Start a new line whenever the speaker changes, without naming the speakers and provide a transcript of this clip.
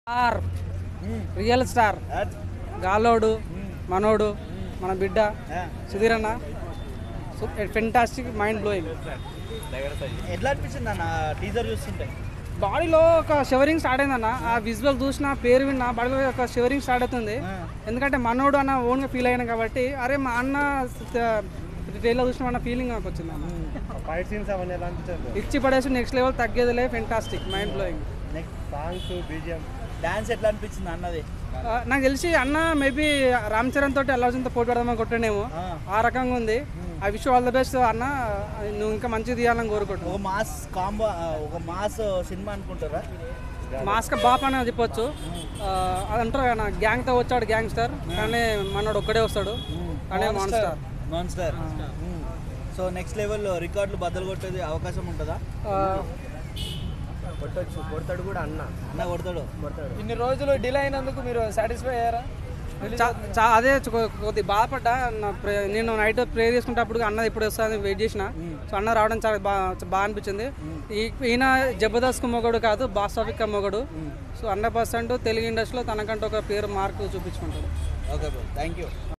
Star real star గాలోడు మనోడు మన బిడ్డ సుధీర్ అన్న ఫెంటాస్టిక్ మైండ్ బ్లోయింగ్
ఎట్లా అనిపించింది అన్న టీజర్ చూస్తుంటే
బాడీలో ఒక షవరింగ్ స్టార్ట్ అయిందన్న ఆ విజువల్ చూసిన పేరు విన్నా బాడీలో ఒక షవరింగ్ స్టార్ట్ అవుతుంది ఎందుకంటే మనోడు అన్న ఓన్గా ఫీల్ అయ్యాను కాబట్టి అరే మా అన్న ట్రైలో చూసిన అన్న ఫీలింగ్ నాకు వచ్చింది అన్న
ఫైట్ సీన్స్ అవన్నీ ఎలా అనిపించారు
ఇచ్చి పడేసి నెక్స్ట్ లెవెల్ తగ్గేదిలే fantastic mind blowing
next
songs BGM
dance ఎట్లా అనిపించింది అన్నది
ఆ, నాకు తెలిసి అన్న మేబీ రామ్ చరణ్ తోటి అల్లార్జున్తో పోటీ పడదామని కొట్టానేమో
ఆ.
ఆ రకంగా ఉంది I wish all the best అన్న నువ్వు ఇంకా మంచిగా తీయాలని కోరుకుంటున్నావు
ఒక మాస్ కాంబో ఒక మాస్ సినిమా అనుకుంటారా
మాస్క్ బాప్ అని చెప్పొచ్చు ఆ, అది అంటారు కదా గ్యాంగ్తో వచ్చాడు గ్యాంగ్స్టర్ కానీ మనోడు ఒక్కడే వస్తాడు కానీ మాన్స్టర్
నాన్ స్టార్ సో నెక్స్ట్ లెవెల్లో రికార్డులు బద్దలు కొట్టేది అవకాశం ఉంటుందా
కొట్టొచ్చు కొడతాడు కూడా అన్న
అన్న కొడతాడు
కొడతాడు
ఇన్ని రోజులు డిలే అయినందుకు మీరు సాటిస్ఫై అయ్యారా
చా- చా- అదే కొ- కొద్ది బాధపడ్డా నా ప్రే- నేను నైట్ ప్రే చేసుకున్నప్పుడు అన్న ఇప్పుడు వస్తుంది వెయిట్ చేసిన సో అన్న రావడం చాలా బాగా బాగా అనిపించింది ఈ- ఈయన జబర్దస్త్ మొగడు కాదు బాస్ ఆఫిక్ మొగడు సో హండ్రెడ్ పర్సెంట్ తెలుగు ఇండస్ట్రీలో తనకంటూ ఒక పేరు మార్క్ చూపించుకుంటాడు
ఓకే బ్రో థ్యాంక్ యూ